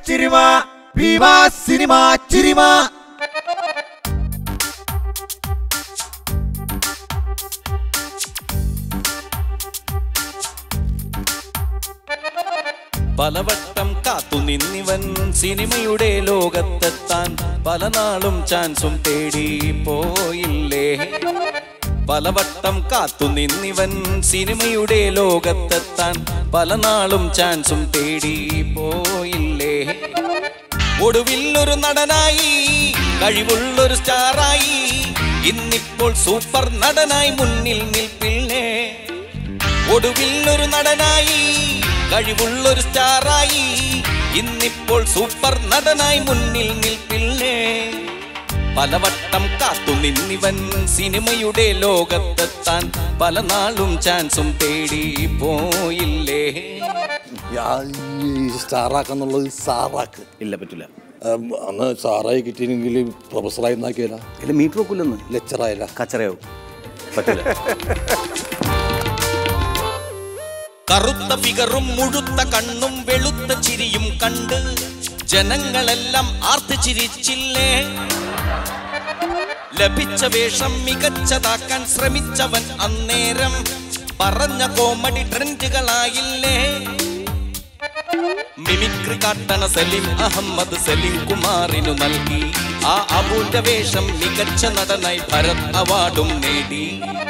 ചിരിമ വിവാ cinema ചിരിമ പലവട്ടം കാത്തുനിന്നിവൻ സിനിമയുടെ ലോകത്തെത്താൻ പല നാളും ചാൻസും തേടി പോയില്ലേ പലവട്ടം കാത്തുനിന്നിവൻ സിനിമയുടെ ലോകത്തെത്താൻ പല നാളും ചാൻസും തേടി പോയില്ലേ ഒടുവിൽ ഒരു നടനായി കഴിവുള്ളൊരു സ്റ്റാറായി ഇന്നിപ്പോൾ സൂപ്പർ നടനായി മുന്നിൽ നിൽപ്പില്ലേ ഒടുവിൽ ഒരു നടനായി കഴിവുള്ളൊരു സ്റ്റാറായി ഇന്നിപ്പോൾ സൂപ്പർ നടനായി മുന്നിൽ നിൽപ്പില്ലേ പലവട്ടം കാത്തു നിന്നിവൻ സിനിമയുടെ ലോകത്തെത്താൻ പല നാളും ചാൻസും തേടി പോയില്ലേ സ്റ്റാറാക്കെന്നുള്ളത് സാറാക്ക് ഇല്ല പറ്റില്ല ഉം, അന്ന് സാറായി കിട്ടിയെങ്കിൽ പ്രൊഫസറായി എന്നാക്കിയല്ല ഇല്ല മീറ്റർ വെക്കില്ലെന്ന് ലെക്ചറായില്ല കച്ചറയാവും പറ്റില്ല കറുത്ത ഫിഗറും മുഴുത്ത കണ്ണും വെളുത്ത ചിരിയും കണ്ട് ജനങ്ങളെല്ലാം ആർത്ത് ചിരിച്ചില്ലേ ലഭിച്ച വേഷം മികച്ചതാക്കാൻ ശ്രമിച്ചവൻ അന്നേരം പറഞ്ഞ കോമഡി ട്രെൻഡുകളായില്ലേ മിമിക്രി കാട്ടണ സലീം അഹമ്മദ് സലീം കുമാറിനു നൽകി ആ അബൂന്റെ വേഷം മികച്ച നടനായി ഭരത് അവാർഡും നേടി